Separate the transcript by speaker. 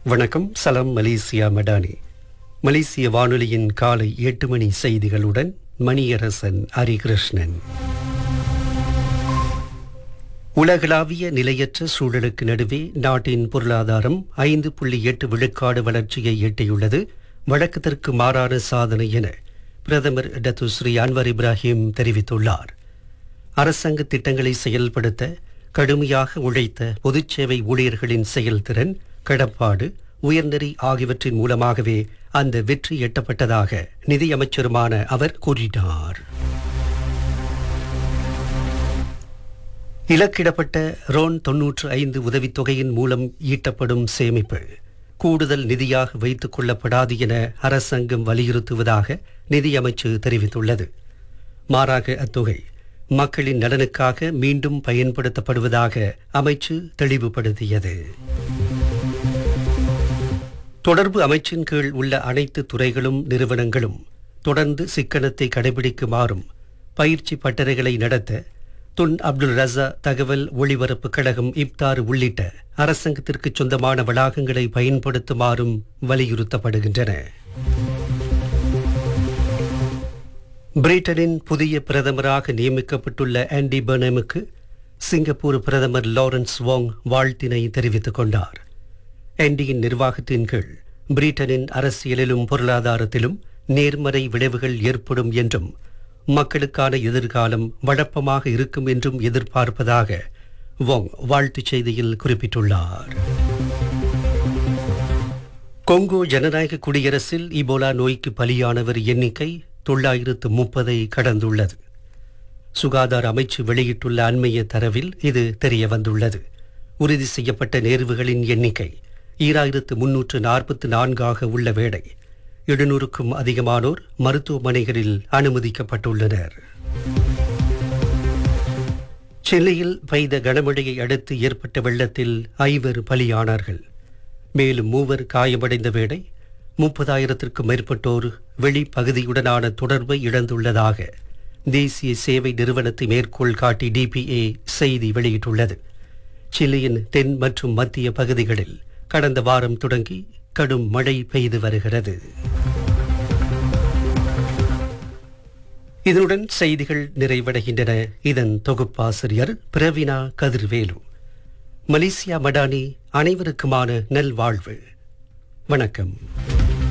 Speaker 1: வணக்கம் சலாம் மலேசியா மடானி மலேசிய வானொலியின் காலை எட்டு மணி செய்திகளுடன் மணியரசன் ஹரிகிருஷ்ணன் உலகளாவிய நிலையற்ற சூழலுக்கு நடுவே நாட்டின் பொருளாதாரம் ஐந்து புள்ளி எட்டு விழுக்காடு வளர்ச்சியை எட்டியுள்ளது வழக்கத்திற்கு மாறான சாதனை என பிரதமர் டத்துஸ்ரீ அன்வர் இப்ராஹிம் தெரிவித்துள்ளார் அரசாங்க திட்டங்களை செயல்படுத்த கடுமையாக உழைத்த பொதுச் சேவை ஊழியர்களின் செயல்திறன் கடப்பாடு உயர்நெறி ஆகியவற்றின் மூலமாகவே அந்த வெற்றி எட்டப்பட்டதாக நிதியமைச்சருமான அவர் கூறினார் இலக்கிடப்பட்ட ரோன் தொன்னூற்று ஐந்து உதவித்தொகையின் மூலம் ஈட்டப்படும் சேமிப்பு கூடுதல் நிதியாக வைத்துக் கொள்ளப்படாது என அரசாங்கம் வலியுறுத்துவதாக நிதியமைச்சு தெரிவித்துள்ளது மாறாக அத்தொகை மக்களின் நலனுக்காக மீண்டும் பயன்படுத்தப்படுவதாக அமைச்சு தெளிவுபடுத்தியது தொடர்பு அமைச்சின் கீழ் உள்ள அனைத்து துறைகளும் நிறுவனங்களும் தொடர்ந்து சிக்கனத்தை கடைபிடிக்குமாறும் பயிற்சி பட்டறைகளை நடத்த துன் அப்துல் ரசா தகவல் ஒளிபரப்பு கழகம் இப்தார் உள்ளிட்ட அரசாங்கத்திற்கு சொந்தமான வளாகங்களை பயன்படுத்துமாறும் வலியுறுத்தப்படுகின்றன பிரிட்டனின் புதிய பிரதமராக நியமிக்கப்பட்டுள்ள ஆண்டி பர்னமுக்கு சிங்கப்பூர் பிரதமர் லாரன்ஸ் வாங் வாழ்த்தினை தெரிவித்துக் கொண்டார் ஆண்டியின் நிர்வாகத்தின் கீழ் பிரிட்டனின் அரசியலிலும் பொருளாதாரத்திலும் நேர்மறை விளைவுகள் ஏற்படும் என்றும் மக்களுக்கான எதிர்காலம் வழப்பமாக இருக்கும் என்றும் எதிர்பார்ப்பதாக வாங் வாழ்த்துச் செய்தியில் குறிப்பிட்டுள்ளார் கொங்கோ ஜனநாயக குடியரசில் இபோலா நோய்க்கு பலியானவர் எண்ணிக்கை தொள்ளாயிரத்து முப்பதை கடந்துள்ளது சுகாதார அமைச்சு வெளியிட்டுள்ள அண்மைய தரவில் இது தெரிய வந்துள்ளது உறுதி செய்யப்பட்ட நேர்வுகளின் எண்ணிக்கை ஈராயிரத்து முன்னூற்று நாற்பத்து நான்காக உள்ள வேளை எழுநூறுக்கும் அதிகமானோர் மருத்துவமனைகளில் அனுமதிக்கப்பட்டுள்ளனர் சென்னையில் பெய்த கனமழையை அடுத்து ஏற்பட்ட வெள்ளத்தில் ஐவர் பலியானார்கள் மேலும் மூவர் காயமடைந்த வேளை முப்பதாயிரத்திற்கும் மேற்பட்டோர் வெளிப்பகுதியுடனான தொடர்பை இழந்துள்ளதாக தேசிய சேவை நிறுவனத்தை மேற்கோள் காட்டி டிபிஏ செய்தி வெளியிட்டுள்ளது சிலியின் தென் மற்றும் மத்திய பகுதிகளில் கடந்த வாரம் தொடங்கி கடும் மழை பெய்து வருகிறது இதனுடன் செய்திகள் நிறைவடைகின்றன இதன் தொகுப்பாசிரியர் பிரவீனா கதிர்வேலு மலேசியா மடானி அனைவருக்குமான நல்வாழ்வு வணக்கம்